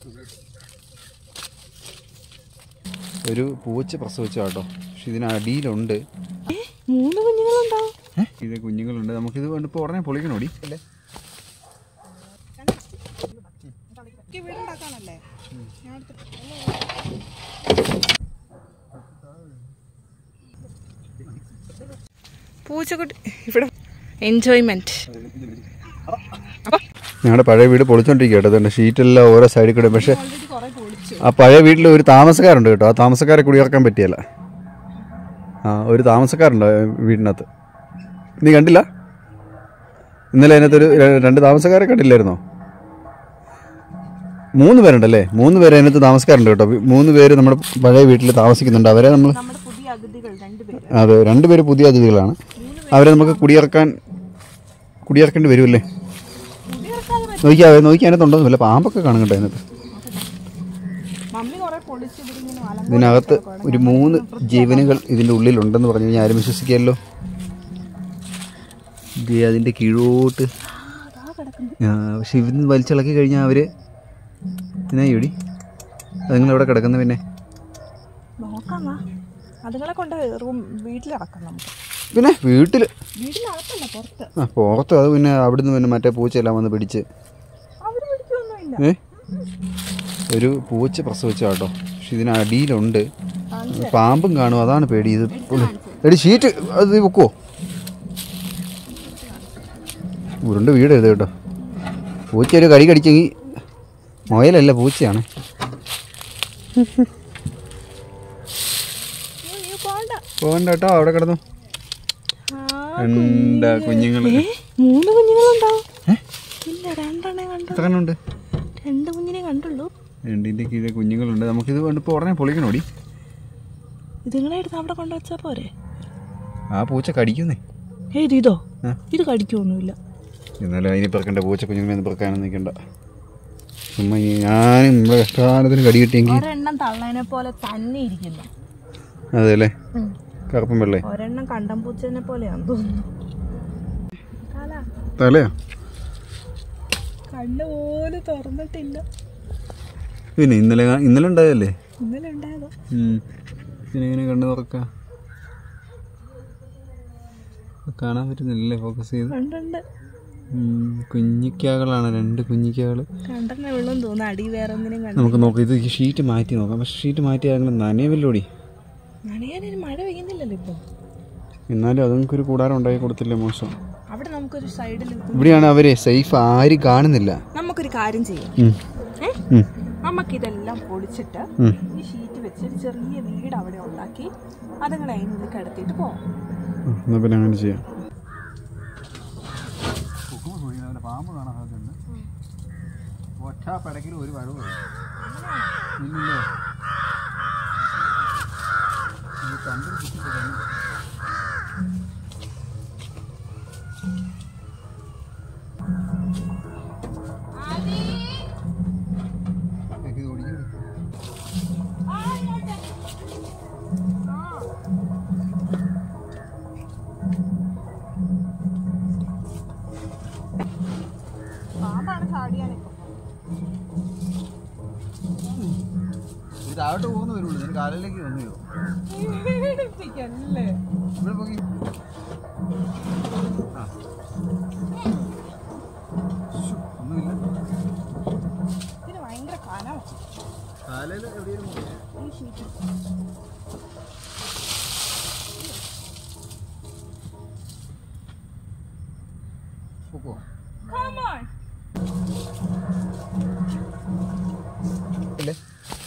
ഒരു പൂച്ച പ്രസവിച്ച കേട്ടോ പക്ഷെ ഇതിനടിയിലുണ്ട് മൂന്ന് കുഞ്ഞുങ്ങളുണ്ടാവും ഇത് കുഞ്ഞുങ്ങളുണ്ട് നമുക്കിത് ഇപ്പോൾ ഉടനെ പൊളിക്കണോടി അല്ലേ വീടുണ്ടാക്കാനല്ലേ പൂച്ചക്കുട്ടി ഇവിടെ എൻജോയ്മെന്റ് ഞങ്ങളുടെ പഴയ വീട് പൊളിച്ചോണ്ടിരിക്കുക കേട്ടോ അതുകൊണ്ട് ഷീറ്റെല്ലാം ഓരോ സൈഡിൽ കൂടെ പക്ഷേ ആ പഴയ വീട്ടിൽ ഒരു താമസക്കാരുണ്ട് കേട്ടോ ആ താമസക്കാരെ കുടിയിറക്കാൻ പറ്റിയല്ല ആ ഒരു താമസക്കാരുണ്ട് ആ വീടിനകത്ത് നീ കണ്ടില്ല ഇന്നലെ അതിനകത്തൊരു ര- രണ്ട് താമസക്കാരെ കണ്ടില്ലായിരുന്നോ മൂന്ന് പേരുണ്ടല്ലേ മൂന്ന് പേര് അതിനകത്ത് താമസക്കാരുണ്ട് കേട്ടോ വി- മൂന്ന് പേര് നമ്മുടെ പഴയ വീട്ടിൽ താമസിക്കുന്നുണ്ട് അവരെ നമ്മൾ നമ്മുടെ പുതിയ അതിഥികൾ രണ്ടുപേര് അതെ രണ്ടുപേര് പുതിയ അതിഥികളാണ് അവരെ നമുക്ക് കുടിയിറക്കാൻ കുടിയിറക്കേണ്ടി വരുമല്ലേ നോക്കിയാ നോക്കി അതിനകത്തുണ്ടോന്ന് വല്ല പാമ്പൊക്കെ കാണും കേട്ടോ അതിനകത്ത് മമ്മി കുറെ പൊളിച്ച് ഇവിടിങ്ങനെ അലം ഇതിനകത്ത് ഒരു മൂന്ന് ജീവനുകൾ ഇതിൻ്റെ ഉള്ളിലുണ്ടെന്ന് പറഞ്ഞു കഴിഞ്ഞാൽ ആരും വിശ്വസിക്കാമല്ലോ ഇത് അതിൻ്റെ കീഴോട്ട് ആ, പക്ഷെ ഇവിടുന്ന് വലിച്ചിളക്കി കഴിഞ്ഞാൽ അവർ ഇതിനായി അതുങ്ങൾ എവിടെ കിടക്കുന്നത് പിന്നെ നോക്കാം വാ. അതുങ്ങളെ കൊണ്ട് റൂം വീട്ടിലിറക്കാം നമുക്ക് പിന്നെ വീട്ടിൽ വീട്ടിനകത്തല്ല പുറത്ത് ആ പുറത്ത് അത് പിന്നെ അവിടുന്ന് പിന്നെ മറ്റേ പൂച്ചയെല്ലാം വന്ന് പിടിച്ച് അവര് പിടിക്കൊന്നുമില്ല ഏ ഒരു പൂച്ച പ്രസവിച്ച കേട്ടോ പക്ഷെ ഇതിനടിയിലുണ്ട് പാമ്പും കാണും അതാണ് പേടി ഇത് പുള്ളി- എടി ഷീറ്റ് അത് വെക്കുവോ ഉരുണ്ട് വീട് എഴുത കേട്ടോ പൂച്ച ഒരു കടി കടിച്ചെങ്കിൽ മുയലല്ല പൂച്ചയാണ് നീ പോണ്ട പോകണ്ട കേട്ടോ അവിടെ കിടന്നു ആ, എന്താ കുഞ്ഞുങ്ങൾ ഏ, മൂന്ന് കുഞ്ഞുങ്ങളുണ്ടാവും ഇല്ല രണ്ടെണ്ണേ കണ്ടു എത്ര എണ്ണം ഉണ്ട് രണ്ട് കുഞ്ഞിനെ കണ്ടുള്ളൂ രണ്ടിൻ്റെ കീഴിൽ കുഞ്ഞുങ്ങളുണ്ട് നമുക്കിത് ഇപ്പോൾ ഉടനെ പൊളിക്കണോടി ഇതുങ്ങളെ എടുത്ത് അവിടെ കൊണ്ടുവച്ചാ പോരെ ആ പൂച്ച കടിക്കുന്നേ ഏത് ഇതോ ആ. ഇത് കടിക്കൊന്നുമില്ല എന്നാലും അതിന് പിറക്കണ്ട പൂച്ച കുഞ്ഞുങ്ങളെ പിറക്കാനും നിൽക്കണ്ട ചുമ്മാ ഈ ഞാനും നമ്മുടെ കഷ്ടകാലത്തിന് കടി കിട്ടിയെങ്കിൽ ഒരെണ്ണം തള്ളേനെ പോലെ തന്നെ ഇരിക്കുന്നു അതെ അല്ലേ കറുപ്പും വെള്ളേ ഒരെണ്ണം കണ്ടം പൂച്ചനെ പോലെയാന്ന് തോന്നുന്നു തലയോ കണ്ണ് പോലും തുറന്നിട്ടില്ല പിന്നെ ഇന്നലെ കാ- ഇന്നലെ ഉണ്ടായതല്ലേ ഇന്നലെ ഉണ്ടായതോ ഉം. പിന്നെ ഇങ്ങനെ കണ്ണു തുറക്ക കാണാൻ പറ്റുന്നില്ലല്ലേ ഫോക്കസ് ചെയ്ത് കണ്ടുണ്ട് ഉം. കുഞ്ഞിക്കാകളാണ് രണ്ട് കുഞ്ഞിക്കാകൾ കണ്ടെന്നെ വെള്ളം തോന്നുന്നു അടി വേറെ ഒന്നിനും കണ്ടു നമുക്ക് നോക്കാം ഇത് ഈ ഷീറ്റ് മാറ്റി നോക്കാം പക്ഷെ ഷീറ്റ് മാറ്റി അങ്ങനെ നനയവല്ലോടി നനയാനൊരു മഴ പെയ്യുന്നില്ലല്ലോ ഇപ്പൊ എന്നാലും അതുങ്ങൾക്കൊരു കൂടാരം ഉണ്ടാക്കി കൊടുത്തില്ലേ മോശം അവിടെ നമുക്കൊരു സൈഡിൽ ഇവിടെയാണ് അവരെ സേഫ് ആരും കാണുന്നില്ല നമുക്കൊരു കാര്യം ചെയ്യാം ഉം. ഏ? ഉം. നമുക്കിതെല്ലാം പൊളിച്ചിട്ട് ഉം. ഈ ഷീറ്റ് വെച്ച് ഒരു ചെറിയ വീട് അവിടെ ഉണ്ടാക്കി അതുങ്ങളെ അതിനുള്ളിൽ കിടത്തിയിട്ട് പോവാം ഉം, എന്നാ പിന്നെ അങ്ങനെ ചെയ്യാം പാമ്പ് കാണാൻ സാധ്യതയുണ്ട് ഒറ്റ പടക്കിൽ ഒരു വഴവ് ഇല്ലല്ലോ ഇത് കണ്ടിൽ കുത്തിപ്പോകുന്നു. ഇത് ഓടിക്കുന്നു. പാമ്പാണ് ചാടിയാനിപ്പോ ഇത് താഴോട്ട് പോകുന്ന വരുള്ളൂ ഞാൻ കാലിലേക്ക് വന്നു പേടിപ്പിക്കല്ലേ ഇവിടെ പോയി ആ. ശ്ശോ, ഒന്നുമില്ല ഇതിന് ഭയങ്കര കനം കാലയിൽ എവിടെയും ഈ ഷീറ്റ് പോക്കോ Come on. ഇല്ലേ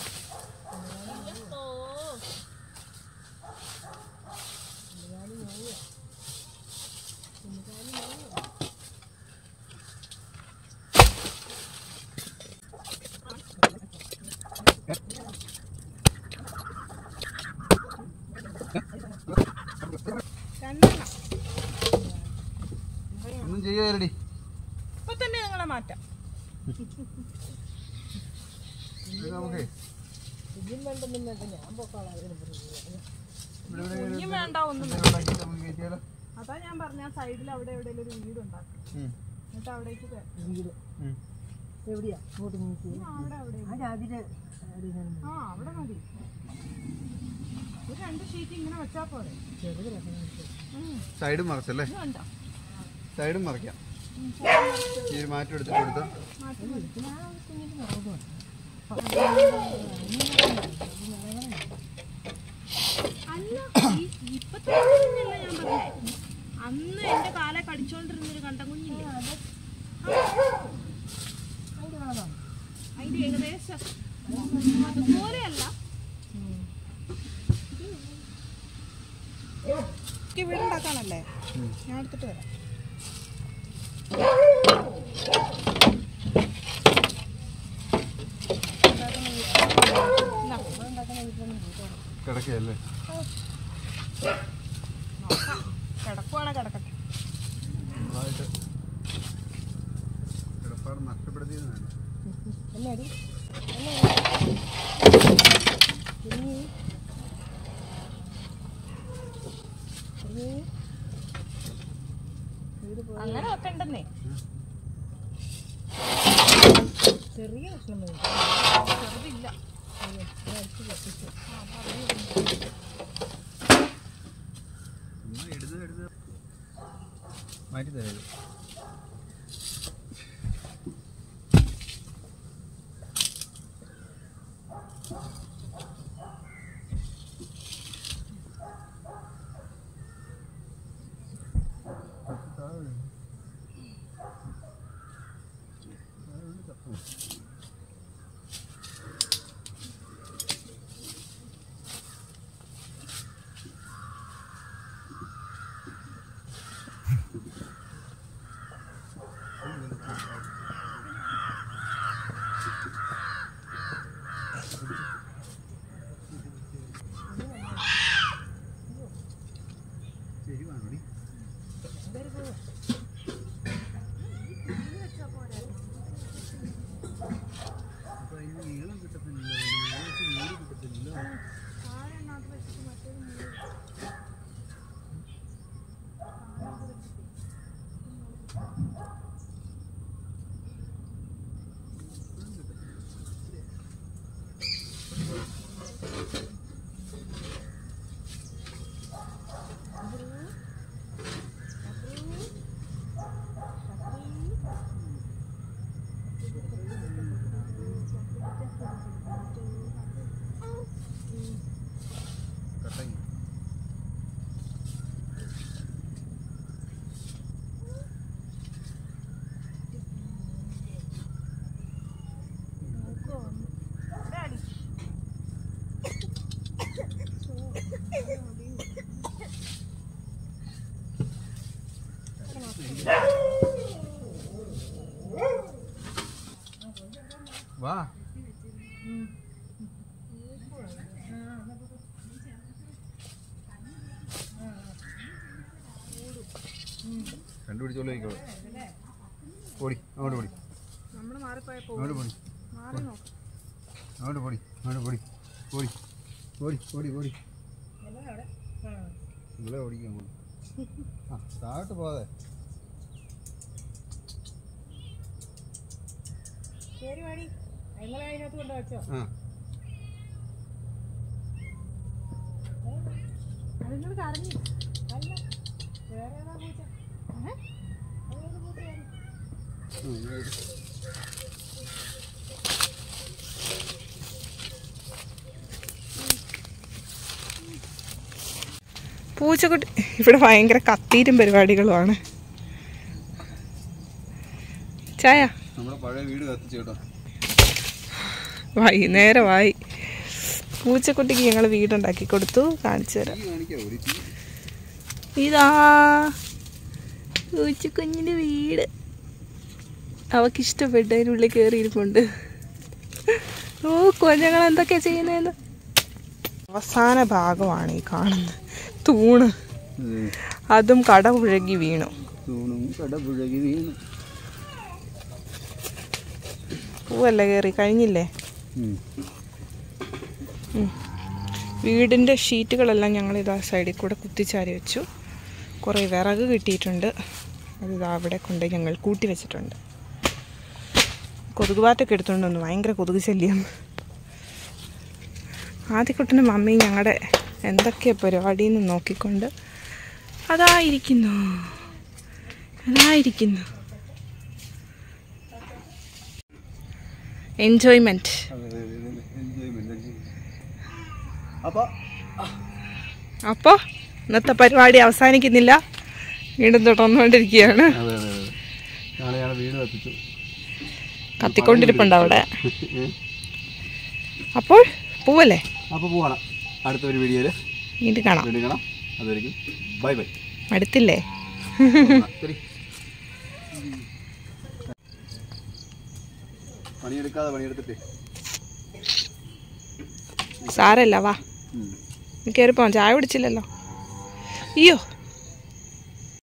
രണ്ടെണ്ണം ഒന്നും ചെയ്യാറടി ഇപ്പൊ തന്നെ നിങ്ങളെ മാറ്റാം നമുക്ക് കുഞ്ഞും വേണ്ട ഒന്നും വേണ്ട. കയറ്റിയാലോ അതാ ഞാൻ പറഞ്ഞ സൈഡിൽ അവിടെ എവിടെയെങ്കിലും ഒരു വീട് ഉണ്ടാക്കും എന്നിട്ട് അവിടേക്ക് കേ- വീട് എവിടെയാ ഇങ്ങോട്ട് നീക്കി ആ ജാതിയുടെ ആ അവിടെ മതി ഒരു രണ്ട് ഷീറ്റ് ഇങ്ങനെ വെച്ചാ പോരെ ചെറുത് രസം സൈഡും മറച്ചല്ലേ ഇത് കണ്ടോ സൈഡും മറക്കാം ഈ ഒരു മാറ്റം എടുത്തിട്ട് കൊടുത്താൽ അല്ല ഈ- ഇപ്പത്തെ കുഞ്ഞല്ല ഞാൻ പറഞ്ഞേ അന്ന് എന്റെ കാലെ കടിച്ചോണ്ടിരുന്നൊരു കണ്ട കുഞ്ഞില്ലേ അതിന്റെ ഏകദേശം അതുപോലെയല്ല വീടുണ്ടാക്കാനല്ലേ ഞാൻ എടുത്തിട്ട് വരാം കിടക്കുകയല്ലേ കിടക്കുവാണെ കിടക്കട്ടെ നന്നായിട്ട് കിടപ്പാട് നഷ്ടപ്പെടുത്തിയത് വേണം എന്നാടി അങ്ങനെ വെക്കണ്ടെന്നേ ചെറിയ കഷ്ണം മതി ചെറുതില്ല ഒന്ന് എടുത്ത് എടുത്ത് മാറ്റി തരാം ശരിവാണോടി അപ്പൊ അതിന് നീളം കിട്ടത്തില്ല നീളം കിട്ടത്തില്ല കട്ടങ്ങി വാ കണ്ടുപിടിച്ചോളൂ ആയിക്കോളൂ ഓടി അങ്ങോട്ട് പോടി നമ്മൾ മാറിപ്പോയപ്പോ അങ്ങോട്ട് പോടി മാറി നോക്കാം അങ്ങോട്ട് പോടി അങ്ങോട്ട് പോടി ഓടി ഓടി ഓടി ഓടി ഇവിടെ ഓടിക്കാൻ പോടി ആ താഴോട്ട് പോകാതെ ശരി വാടി നിങ്ങളെ അതിനകത്ത് കൊണ്ട് വെച്ചോ ആ നിങ്ങൾ കറങ്ങി അല്ല വേറെ ഏതാ പൂച്ച ഏ? അതേത് പൂച്ചയാണ്? ഉം, ഇവിടെ ഇട്. പൂച്ചക്കുട്ടി ഇവിടെ ഭയങ്കര കത്തീരും പരിപാടികളുമാണ് ചായ നമ്മുടെ പഴയ വീട് കത്തിച്ചു കേട്ടോ വൈകുന്നേരമായി പൂച്ചക്കുട്ടിക്ക് ഞങ്ങൾ വീടുണ്ടാക്കി കൊടുത്തു കാണിച്ചു തരാം തീ കാണിക്കാവോ ഒരു തീ ഇതാ പൂച്ചക്കുഞ്ഞിൻ്റെ വീട് അവക്ക് ഇഷ്ടപ്പെട്ടു അതിനുള്ളിൽ കയറിയിരിപ്പുണ്ട് ഓ കൊഞ്ഞങ്ങൾ എന്തൊക്കെയാ ചെയ്യുന്നതെന്ന് അവസാന ഭാഗമാണ് ഈ കാണുന്നത് തൂണ് അതും കട പുഴകി വീണു തൂണും കടപുഴകി വീണു പൂവല്ല കയറി കഴിഞ്ഞില്ലേ ഉം. വീടിൻ്റെ ഷീറ്റുകളെല്ലാം ഞങ്ങൾ ഇതാ സൈഡിൽ കൂടെ കുത്തിച്ചാരി വെച്ചു കുറേ വിറക് കിട്ടിയിട്ടുണ്ട് അത് ഇതാ അവിടെ കൊണ്ട് ഞങ്ങൾ കൂട്ടി വെച്ചിട്ടുണ്ട് കൊതുക് ബാറ്റൊക്കെ എടുത്തുകൊണ്ട് വന്നു ഭയങ്കര കൊതുക് ശല്യം ആദ്യക്കുട്ടനും മമ്മിയും ഞങ്ങളുടെ എന്തൊക്കെ പരിപാടിയെന്ന് നോക്കിക്കൊണ്ട് അതായിരിക്കുന്നു അതായിരിക്കുന്നു എൻജോയ്മെൻറ്റ് അപ്പൊ അപ്പോൾ ഇന്നത്തെ പരിപാടി അവസാനിക്കുന്നില്ല വീണ്ടും തുടർന്നുകൊണ്ടിരിക്കുകയാണ് അതെ അതെ അതെ നാളെ ഞങ്ങൾ വീട് കത്തിച്ചു കത്തിക്കൊണ്ടിരിപ്പുണ്ട് അവിടെ അപ്പോൾ പോവല്ലേ അപ്പോൾ പോവാണ് അടുത്ത ഒരു വീഡിയോയിൽ വീണ്ടും കാണാം വീണ്ടും കാണാം അതുവരെയും ബൈ ബൈ അടുത്തില്ലേ പണിയെടുക്കാതെ പണിയെടുത്തിട്ട് സാരല്ല വാ കയറിപ്പോ ചായ കുടിച്ചില്ലല്ലോ അയ്യോ